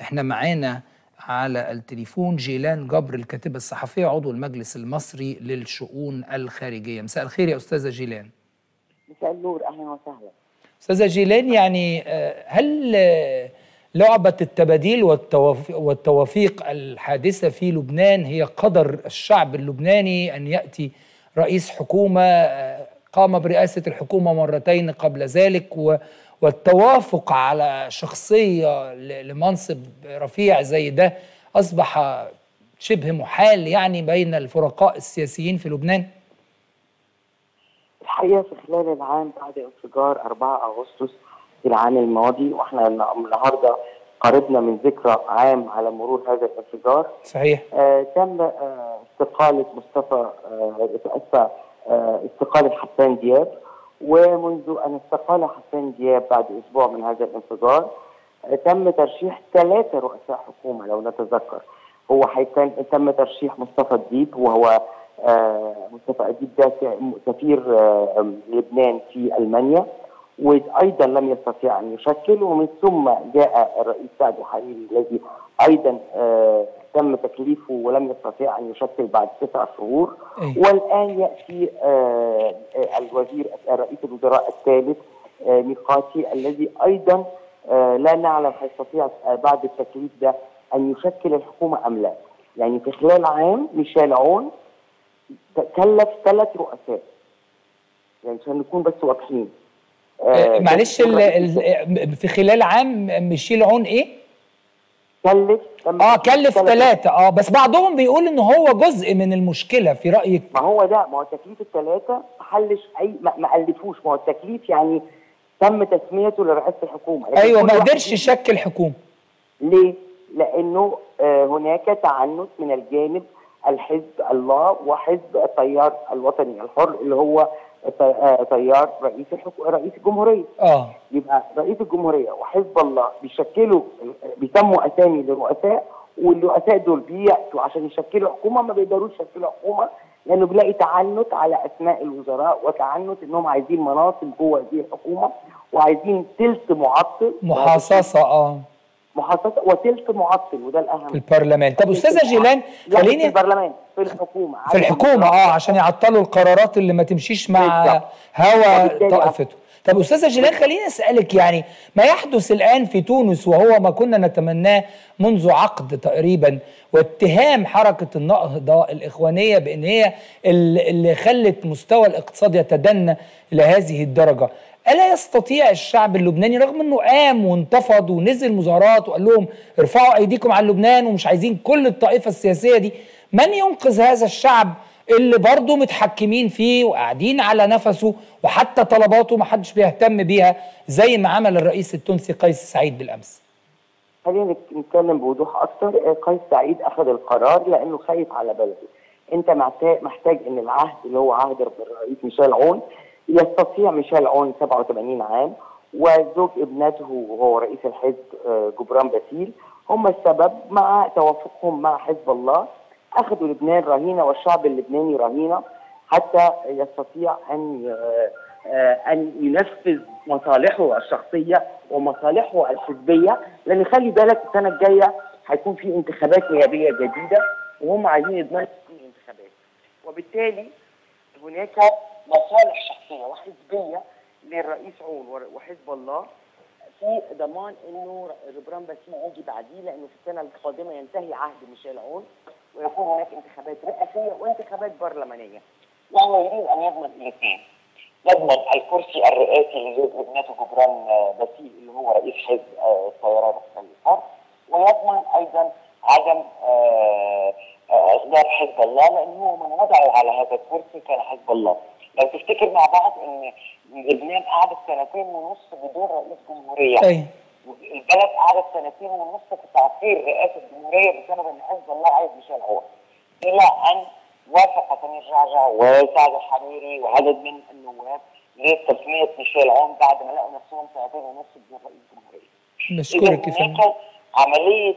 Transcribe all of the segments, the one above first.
احنا معانا على التليفون جيلان جبر الكاتبة الصحفية عضو المجلس المصري للشؤون الخارجية مساء الخير يا أستاذة جيلان مساء النور اهلا وسهلا أستاذة جيلان يعني آه، هل آه، لعبة التباديل والتوف- والتوافيق الحادثة في لبنان هي قدر الشعب اللبناني أن يأتي رئيس حكومة آه، قام برئاسة الحكومة مرتين قبل ذلك و- والتوافق على شخصية ل- لمنصب رفيع زي ده أصبح شبه محال يعني بين الفرقاء السياسيين في لبنان الحقيقه في خلال العام بعد انفجار 4 اغسطس في العام الماضي واحنا النا- النهارده قربنا من ذكرى عام على مرور هذا الانفجار صحيح آه تم آه استقاله مصطفى آه اسفه آه استقاله حسان دياب ومنذ ان استقال حسان دياب بعد اسبوع من هذا الانفجار آه تم ترشيح ثلاثه رؤساء حكومه لو نتذكر هو حيكون تم ترشيح مصطفى الديب وهو آه مصطفى الديب ده سفير آه لبنان في المانيا وايضا لم يستطيع ان يشكل ومن ثم جاء الرئيس سعد الحريري الذي ايضا آه تم تكليفه ولم يستطيع ان يشكل بعد تسع شهور أي. والان ياتي آه آه الوزير رئيس الوزراء الثالث آه ميقاتي الذي ايضا آه لا نعلم هيستطيع آه بعد التكليف ده ان يشكل الحكومه ام لا يعني في خلال عام ميشيل عون كلف ثلاث رؤساء يعني عشان نكون بس واضحين آه، معلش ال- ال- في خلال عام ميشيل عون ايه؟ كلف تم اه تكليف كلف ثلاثة اه بس بعضهم بيقول ان هو جزء من المشكلة في رأيك ما هو ده ما هو تكليف الثلاثه ما حلش اي ما, ما الفوش ما هو التكليف يعني تم تسميته لرئاسه الحكومه لكن ايوه كل ما واحد قدرش فيهم- يشكل حكومة ليه؟ لانه آه هناك تعنت من الجانب الحزب الله وحزب التيار الوطني الحر اللي هو ت- آه، تيار رئيس الحكو... رئيس الجمهوريه اه يبقى رئيس الجمهوريه وحزب الله بيشكلوا بيسموا اسامي لرؤساء والرؤساء دول بياتوا عشان يشكلوا حكومه ما بيقدروش يشكلوا حكومه لانه بيلاقي تعنت على اسماء الوزراء وتعنت انهم عايزين مناصب جوه هذه الحكومه وعايزين تلت معطل محاصصة اه محاصصه وتلت معطل وده الاهم في البرلمان طب استاذة جيلان لا مش في خليني البرلمان في الحكومه في الحكومة اه عشان يعطلوا القرارات اللي ما تمشيش مع بالظبط. هوى وبالتالي طائفته طب استاذة جيلان خليني اسألك يعني ما يحدث الآن في تونس وهو ما كنا نتمناه منذ عقد تقريبا واتهام حركة النهضة الإخوانية بأن هي ال- اللي خلت مستوى الاقتصاد يتدنى إلى هذه الدرجة ألا يستطيع الشعب اللبناني رغم أنه قام وانتفض ونزل مظاهرات وقال لهم ارفعوا أيديكم عن لبنان ومش عايزين كل الطائفة السياسية دي من ينقذ هذا الشعب اللي برضه متحكمين فيه وقاعدين على نفسه وحتى طلباته ما حدش بيهتم بيها زي ما عمل الرئيس التونسي قيس سعيد بالامس خلينا نك- نتكلم بوضوح اكتر آه، قيس سعيد اخذ القرار لانه خايف على بلده انت محتاج محتاج ان العهد اللي هو عهد الرئيس ميشيل عون يستطيع ميشيل عون 87 عام وزوج ابنته وهو رئيس الحزب آه، جبران باسيل هم السبب مع توافقهم مع حزب الله اخذوا لبنان رهينه والشعب اللبناني رهينه حتى يستطيع ان آه، آه، ان ينفذ مصالحه الشخصيه ومصالحه الحزبيه لان خلي بالك السنه الجايه هيكون في انتخابات نيابيه جديده وهم عايزين يضمنوا في الانتخابات وبالتالي هناك مصالح شخصيه وحزبيه للرئيس عون ور- وحزب الله في ضمان انه جبران باسيل يجي بعديه لانه في السنه القادمه ينتهي عهد ميشيل عون ويكون هناك انتخابات رئاسيه وانتخابات برلمانيه. وهو يريد ان يضمن الاثنين. يضمن الكرسي الرئاسي لزوج ابنته جبران آه، باسيل اللي هو رئيس حزب آه، الطيران الحر ويضمن ايضا عدم آه، آه، اصدار حزب الله لان هو من وضعه على هذا الكرسي كان حزب الله. لو تفتكر مع بعض ان لبنان قعدت سنتين ونص بدون رئيس جمهوريه اي البلد قعدت سنتين ونص في تعطيل رئاسه الجمهوريه بسبب ان حزب الله عايز ميشيل عون الى ان وافق سمير جعجع وسعد الحريري وعدد من النواب لتسميه ميشيل عون بعد ما لقوا نفسهم سنتين ونص بدون رئيس جمهوريه. بشكرك يا إذا فندم هناك عمليه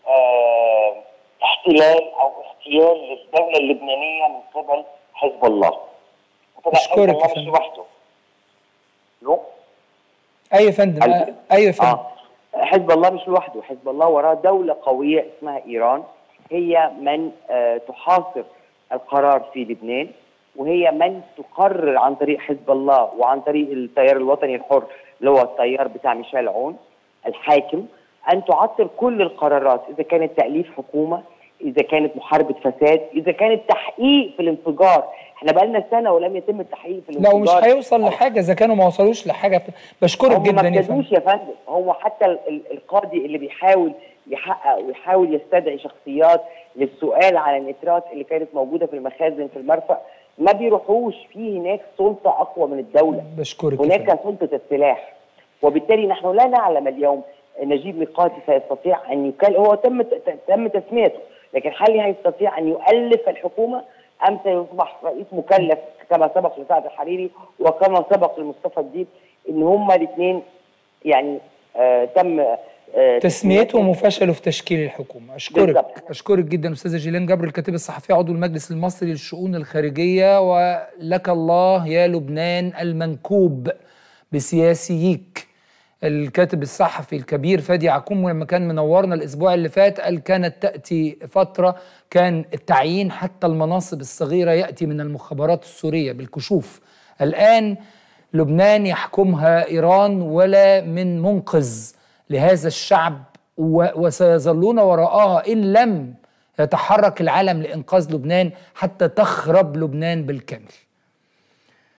آه احتلال او اغتيال للدوله اللبنانيه من قبل حزب الله. وطبعا حزب أشكرك يا الله مش فندم. لوحده. لو ايوه يا فندم هل- آه، ايوه يا فندم اه حزب الله مش لوحده حزب الله وراه دولة قوية اسمها إيران هي من آه، تحاصر القرار في لبنان وهي من تقرر عن طريق حزب الله وعن طريق التيار الوطني الحر اللي هو التيار بتاع ميشيل عون الحاكم ان تعطل كل القرارات اذا كانت تاليف حكومه اذا كانت محاربه فساد اذا كانت تحقيق في الانفجار احنا بقالنا سنه ولم يتم التحقيق في لا الانفجار ومش هيوصل لحاجه اذا كانوا ما وصلوش لحاجه بشكرك هم جدا ما يا فندم ابتدوش يا فندم هو حتى ال- ال- القاضي اللي بيحاول يحقق ويحاول يستدعي شخصيات للسؤال على النترات اللي كانت موجوده في المخازن في المرفأ ما بيروحوش في هناك سلطه اقوى من الدوله بشكرك يا هناك فندم. سلطه السلاح وبالتالي نحن لا نعلم اليوم نجيب ميقاتي سيستطيع ان يكل هو تم ت- تم تسميته لكن هل هيستطيع ان يؤلف الحكومه ام سيصبح رئيس مكلف كما سبق لسعد الحريري وكما سبق لمصطفى الديب ان هما الاثنين يعني آه تم آه تسميتهم وفشلوا في تشكيل الحكومه اشكرك بالضبط. اشكرك جدا استاذه جيلان جبر الكاتبه الصحفيه عضو المجلس المصري للشؤون الخارجيه ولك الله يا لبنان المنكوب بسياسييك الكاتب الصحفي الكبير فادي عكوم لما كان منورنا الاسبوع اللي فات قال كانت تاتي فتره كان التعيين حتى المناصب الصغيره ياتي من المخابرات السوريه بالكشوف الان لبنان يحكمها ايران ولا من منقذ لهذا الشعب و- وسيظلون وراءها ان لم يتحرك العالم لانقاذ لبنان حتى تخرب لبنان بالكامل